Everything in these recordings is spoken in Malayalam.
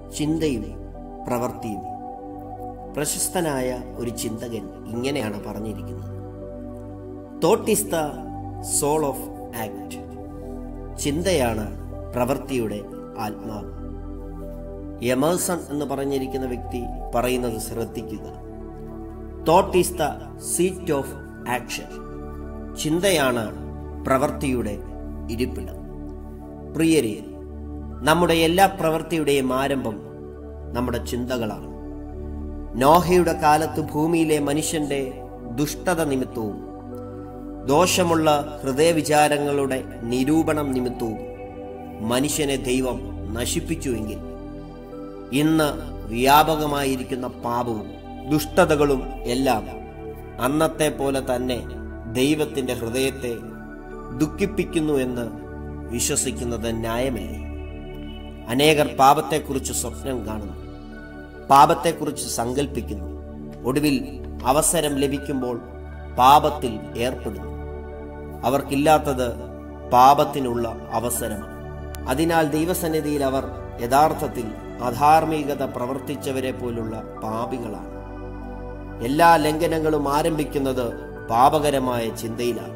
ചിന്തയും പ്രവൃത്തിയും പ്രശസ്തനായ ഒരു ചിന്തകൻ ഇങ്ങനെയാണ് പറഞ്ഞിരിക്കുന്നത് thought is the soul of act ചിന്തയാണ് പ്രവൃത്തിയുടെ ആത്മാവ് എമേഴ്സൺ എന്ന് പറഞ്ഞിരിക്കുന്ന വ്യക്തി പറയുന്നത് ശ്രദ്ധിക്കുക thought is the seat of action ചിന്തയാണ് പ്രവൃത്തിയുടെ ഇരിപ്പിടം പ്രിയരെ നമ്മുടെ എല്ലാ പ്രവൃത്തിയുടെയും ആരംഭം നമ്മുടെ ചിന്തകളാണ് നോഹയുടെ കാലത്ത് ഭൂമിയിലെ മനുഷ്യന്റെ ദുഷ്ടത നിമിത്തവും ദോഷമുള്ള ഹൃദയവിചാരങ്ങളുടെ നിരൂപണം നിമിത്തവും മനുഷ്യനെ ദൈവം നശിപ്പിച്ചുവെങ്കിൽ ഇന്ന് വ്യാപകമായിരിക്കുന്ന പാപവും ദുഷ്ടതകളും എല്ലാം അന്നത്തെ പോലെ തന്നെ ദൈവത്തിന്റെ ഹൃദയത്തെ ദുഃഖിപ്പിക്കുന്നു എന്ന് വിശ്വസിക്കുന്നത് ന്യായമല്ലേ അനേകർ പാപത്തെക്കുറിച്ച് സ്വപ്നം കാണുന്നു പാപത്തെക്കുറിച്ച് സങ്കല്പിക്കുന്നു ഒടുവിൽ അവസരം ലഭിക്കുമ്പോൾ പാപത്തിൽ ഏർപ്പെടുന്നു അവർക്കില്ലാത്തത് പാപത്തിനുള്ള അവസരമാണ് അതിനാൽ ദൈവസന്നിധിയിൽ അവർ യഥാർത്ഥത്തിൽ അധാർമികത പ്രവർത്തിച്ചവരെ പോലുള്ള പാപികളാണ് എല്ലാ ലംഘനങ്ങളും ആരംഭിക്കുന്നത് പാപകരമായ ചിന്തയിലാണ്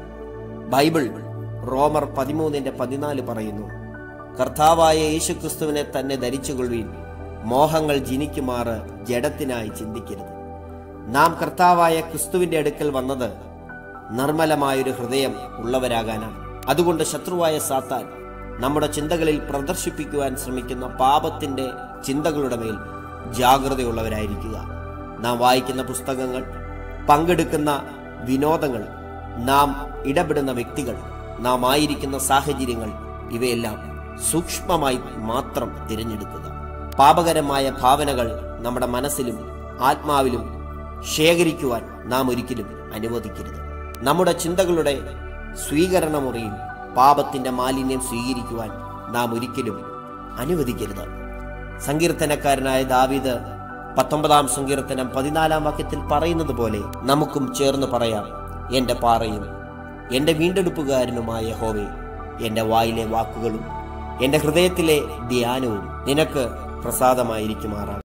ബൈബിൾ റോമർ പതിമൂന്നിന്റെ പതിനാല് പറയുന്നു കർത്താവായ യേശുക്രിസ്തുവിനെ തന്നെ ധരിച്ചുകൊള്ളുവീൻ മോഹങ്ങൾ ജനിക്കുമാറ് ജഡത്തിനായി ചിന്തിക്കരുത് നാം കർത്താവായ ക്രിസ്തുവിന്റെ അടുക്കൽ വന്നത് നിർമ്മലമായൊരു ഹൃദയം ഉള്ളവരാകാനാണ് അതുകൊണ്ട് ശത്രുവായ സാത്താൻ നമ്മുടെ ചിന്തകളിൽ പ്രദർശിപ്പിക്കുവാൻ ശ്രമിക്കുന്ന പാപത്തിന്റെ ചിന്തകളുടെ മേൽ ജാഗ്രതയുള്ളവരായിരിക്കുക നാം വായിക്കുന്ന പുസ്തകങ്ങൾ പങ്കെടുക്കുന്ന വിനോദങ്ങൾ നാം ഇടപെടുന്ന വ്യക്തികൾ നാം ആയിരിക്കുന്ന സാഹചര്യങ്ങൾ ഇവയെല്ലാം സൂക്ഷ്മമായി മാത്രം തിരഞ്ഞെടുക്കുക പാപകരമായ ഭാവനകൾ നമ്മുടെ മനസ്സിലും ആത്മാവിലും ശേഖരിക്കുവാൻ നാം ഒരിക്കലും അനുവദിക്കരുത് നമ്മുടെ ചിന്തകളുടെ സ്വീകരണ മുറിയിൽ പാപത്തിന്റെ മാലിന്യം സ്വീകരിക്കുവാൻ നാം ഒരിക്കലും അനുവദിക്കരുത് സങ്കീർത്തനക്കാരനായ ദാവീദ് പത്തൊമ്പതാം സങ്കീർത്തനം പതിനാലാം വാക്യത്തിൽ പറയുന്നത് പോലെ നമുക്കും ചേർന്ന് പറയാം എന്റെ പാറയും എന്റെ വീണ്ടെടുപ്പുകാരനുമായ ഹോവേ എന്റെ വായിലെ വാക്കുകളും എന്റെ ഹൃദയത്തിലെ ധ്യാനവും നിനക്ക് പ്രസാദമായിരിക്കുമാറാണ്